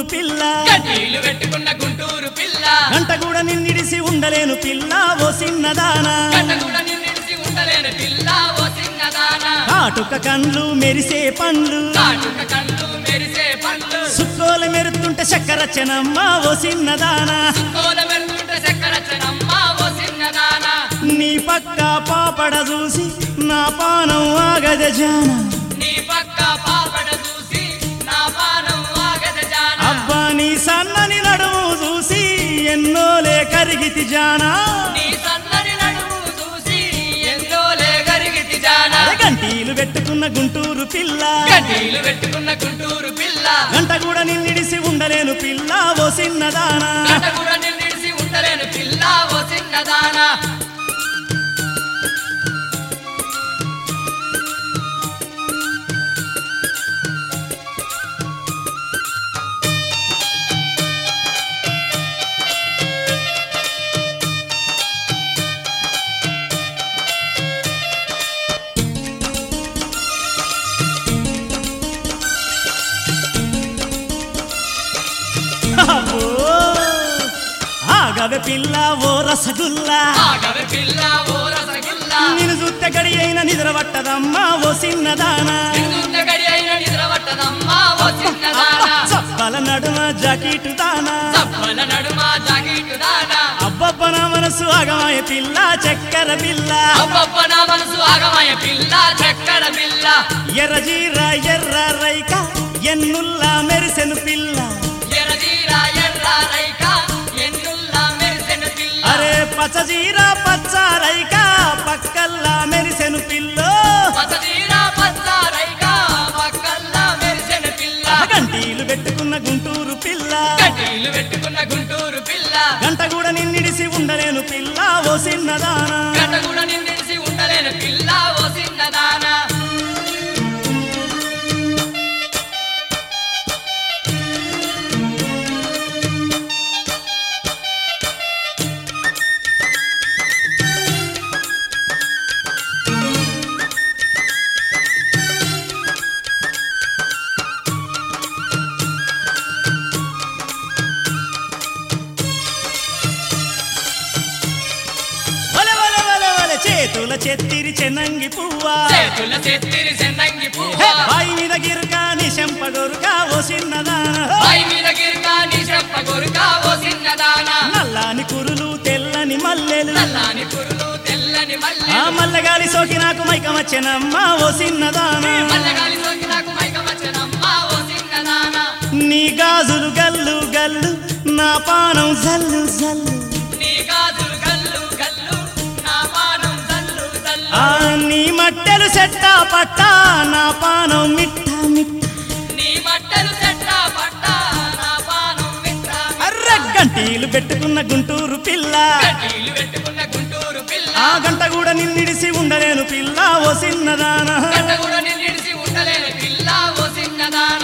పిల్ల గడ్డీలు పెట్టుకున్న గుంటూరు పిల్ల గంట కూడా నిన్నిడిసి ఉండలేను పిల్ల ఓ చిన్నదానా గంట కూడా నిన్నిడిసి ఉండలేని పిల్ల ఓ చిన్నదాన కాటుక కండ్లు మెరిసే పండ్లు కాటుక కళ్ళు మెరిసే పండ్లు సుక్కోల మెరుతుంటే చక్కరచ్చనమ్మ ఓ చిన్నదానా కోల వెళ్తుంటే చక్కరచ్చనమ్మ ఓ చిన్నదాన నీ పక్క పాపడ చూసి నా పానం ఆగద జాన నీ పక్క పాపడ చూసి నా పానం ఆగద జాన అబ్బా నీ సన్నని నడుము చూసి ఎన్నోలే కరిగితి జానా నీ సన్నని నడుము చూసి ఎందోలే గరిగితి జాన గంటీలు పెట్టుకున్న గుంటూరు పిల్ల గడ్డీలు పెట్టుకున్న గుంటూరు పిల్ల గంట కూడా నిన్నిడిసి ఉండలేను పిల్ల ఓ చిన్నదానా గంట కూడా నిన్నిడిసి ఉండలేని పిల్ల ఓ చిన్నదాన అబ్బో, ఆగవే పిల్ల ఓ రసగుల్లా ఆగవే పిల్ల ఓ రసగుల్ల నేను చూస్తే గడి అయిన నిద్ర పట్టదమ్మా ఓ చిన్నదానా నిన్నున్న గడి అయిన నిద్ర పట్టదమ్మా ఓ చిన్నదాన చప్పల నడుమ జాకెట్ దానా చప్పల నడుమ జాకెట్ దాన అబ్బబ్బ నా మనసు ఆగమాయ పిల్ల చక్కెర పిల్ల అబ్బబ్బ నా మనసు ఆగమయ పిల్ల చక్కెర పిల్ల ఎర్ర జీర ఎర్ర రైక ఎన్నుల్లా మెరిసెను పిల్ల ఎర్రజీర ఎర్ర రైక ఎన్నుల్లా మెరిసెన పిల్ల అరే పచ్చ జీర పచ్చ రైక పక్కల్లా మెరిసెను పిల్ల పచ్చజీర పచ్చ రైక పక్కల్లా మెరిసెన పిల్ల గంటీలు పెట్టుకున్న గుంటూరు పిల్ల కడ్డీలు పెట్టుకున్న గుంటూరు పిల్ల గంట కూడా నిన్నిడిసి ఉండలేను పిల్ల ఓ చిన్నదానా గంట కూడా నిన్నిడిసి ఉండలేని పిల్ల ఓ చిన్నదాన వలె వలె వలె వలె చేతుల చెత్తిరి చెన్నంగి పువ్వా చేతుల చెత్తిరి చెన్నంగి హే, పువ్వ బాయి మీద గిరుకా నీ చెంపగొరుకా ఓ చిన్నదానా పై మీద గిరుకా నీ చెప్ప గొరుకా ఓ చిన్నదాన నల్లాని కురులు తెల్లని మల్లెలు నల్లాని పురులు తెల్లని మల్లె ఆ మల్లగాలి సోకి నాకు మైకమచ్చనమ్మా ఓ చిన్నదానా మల్లగాలి సోకి నాకు మైకమచ్చనమ్మా ఓ చిన్నదాన నీ గాజులు గల్లు గల్లు నా పానం జల్లు జల్లు నీ గాజులు గల్లు గల్లు నా పానం జల్లు జల్లు ఆ నీ మట్టెలు చెట్టా పట్టా నా పానం మిట్ట మిట్ట నీ బట్టలు చెట్ట పట్ట నా పానం మిత్ర అర్ర గంటీలు పెట్టుకున్న గుంటూరు పిల్ల కడ్డీలు పెట్టుకున్న గుంటూరు పిల్ల ఆ గంట కూడా నిన్నిడిసి ఉండలేను పిల్ల ఓ చిన్నదానా గంట కూడా నిన్నిడిసి ఉండలేని పిల్ల ఓ చిన్నదాన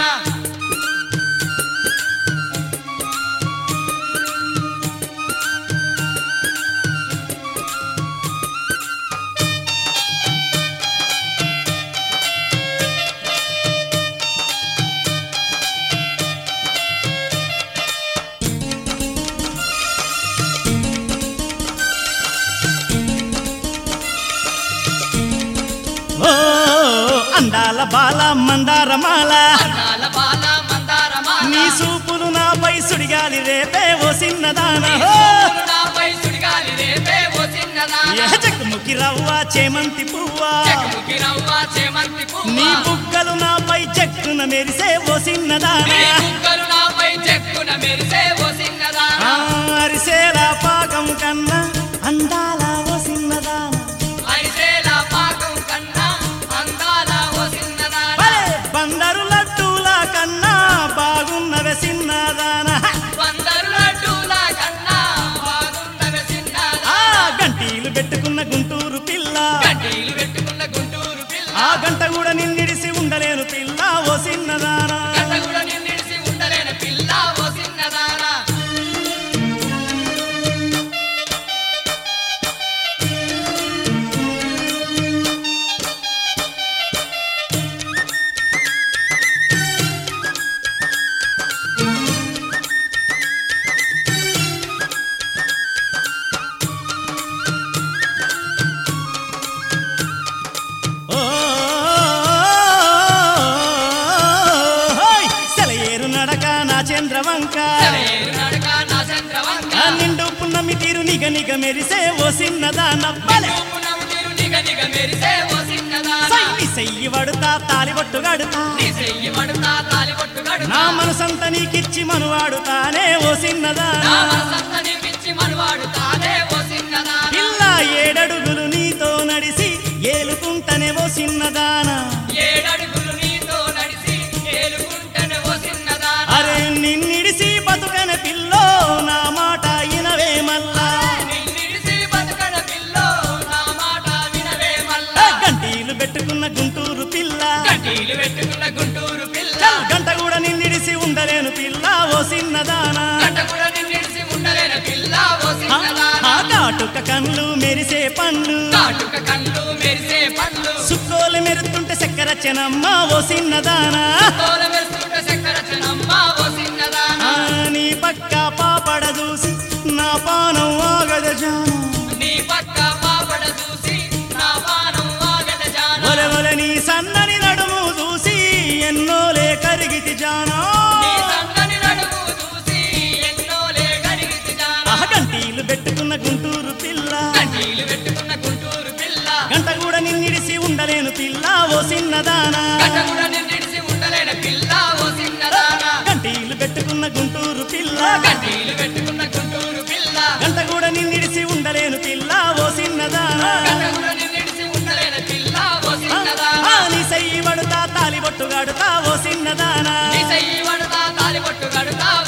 ఓ అందాల బాల మందారమాల అందాల బాల మందారమాల నీ సూపులు నాపై సుడిగాలి రేపే ఓ చిన్నదానా నీ ఓ! సూపులు నాపై సుడిగాలి రేపే ఓ చిన్నదాన ఏ చెక్కుముకి రవ్వ చేమంతి పువ్వా చెక్కుముకి రవ్వ చేమంతి పువ్వ నీ బుగ్గలు నాపై చెక్కున మెరిసే ఓ చిన్నదానా నీ బుగ్గలు నాపై చెక్కున మెరిసే ఓ చిన్నదాన ఆ, అరిసెల పాకం కన్నా అందాల ఓ చిన్నదానా అరిసెల పాకం కన్నా అందాల ఓ చిన్నదాన భలే బందరు లడ్డూల కన్నా బాగున్నవే చిన్నదానా వందరు లడ్డూల కన్నా బాగున్నవే చిన్నదాన ఆ గంటీలు పెట్టుకున్న గుంటూరు పిల్ల కడ్డీలు పెట్టుకున్న గుంటూరు పిల్ల ఆ గంట కూడా నిన్నిడిసి ఉండలేను పిల్ల ఓ చిన్నదానా గంట కూడా నిన్నిడిసి ఉండలేని పిల్ల ఓ చంద్రవంక సెలయేరు నడక నా చంద్రవంక ఆ నిండు పున్నమి తీరు నిగ నిగ మెరిసే ఓ సిన్నదాన బలే పునము తిరు నిగ నిగ మెరిసే ఓ సిన్నదాన సైని సెయ్యి వడుతా తాలిబొట్టు గడుతా నీ చెయ్యి మడుతా తాలిబొట్టు గడుతా నా మనసంత నీకిచ్చి మనువాడుతానే ఓ సిన్నదాన నా మనసంతని పిచ్చి మనవాడు తానే ఓ సిన్నదాన పిల్ల ఏడడుగులు నీతో నడిసి ఏలుకుంటనే ఓ సిన్నదాన ఏడడుగులు నీతో నడిచి ఏలుకుంటనే ఓ సిన్నదాన అరే నిన్నిడిసి బతుకన పిల్లో నా మాట ఇనవే మల్లా నిన్నిడిసి బతుకడ పిల్లో నా మాట వినవే ఏ మల్లా గంటీలు పెట్టుకున్న గుంటూరు పిల్ల కటీలు పెట్టుకున్న గుంటూరు పిల్ల చల్ గంట కూడా నిన్నిడిసి ఉండలేను పిల్ల ఓ సిన్నదాన గంట కూడా నిన్నిడిసి ఉండలేని పిల్ల ఓ ఆ సిన్నదాన కాటుక కళ్ళు మెరిసే పండ్లు కాటుక కళ్ళు మెరిసే పండ్లు సుక్కోలు మెరుతుంటే చక్కెర చెనమ్మ ఓ సిన్నదానా తోల మెరుస్తుంటే చక్కెర చెనమ్మ ఓ సిన్నదాన ఆ, నీ పక్క పాపడ చూసి నా పానం ఆగద జాను నీ పక్క పాపడ చూసి నా పానం ఆగద జాన ఒలె ఒలె నీ సన్నని నడుము చూసి ఎన్నోలే కరిగితి జానా నీ సన్నని నడుము చూసి ఎన్నోలే గడిగితి జాన ఆ గంటీలు పెట్టుకున్న గుంటూరు పిల్ల కటీలు పెట్టుకున్న గుంటూరు పిల్ల గంట కూడా నిన్నిడిసి ఉండలేను పిల్ల ఓ సిన్నదానా గంట కూడా నిన్నిడిసి ఉండలేని పిల్ల ఓ సిన్నదాన గంటీలు పెట్టుకున్న గుంటూరు పిల్ల కటీలు పెట్టుకున్న గుంటూరు పిల్ల గంట కూడా నిన్నిడిసి ఉండలేను పిల్ల ఓ సిన్నదానా గంట కూడా నిన్నిడిసి ఉండలేని పిల్ల ఓ సిన్నదాన ఆ, నీ సెయ్యి పడుతా తాలి బొట్టు గడుతా ఓ సిన్నదానా నీ చెయ్యి వడతా తాలిబొట్టు కడుతా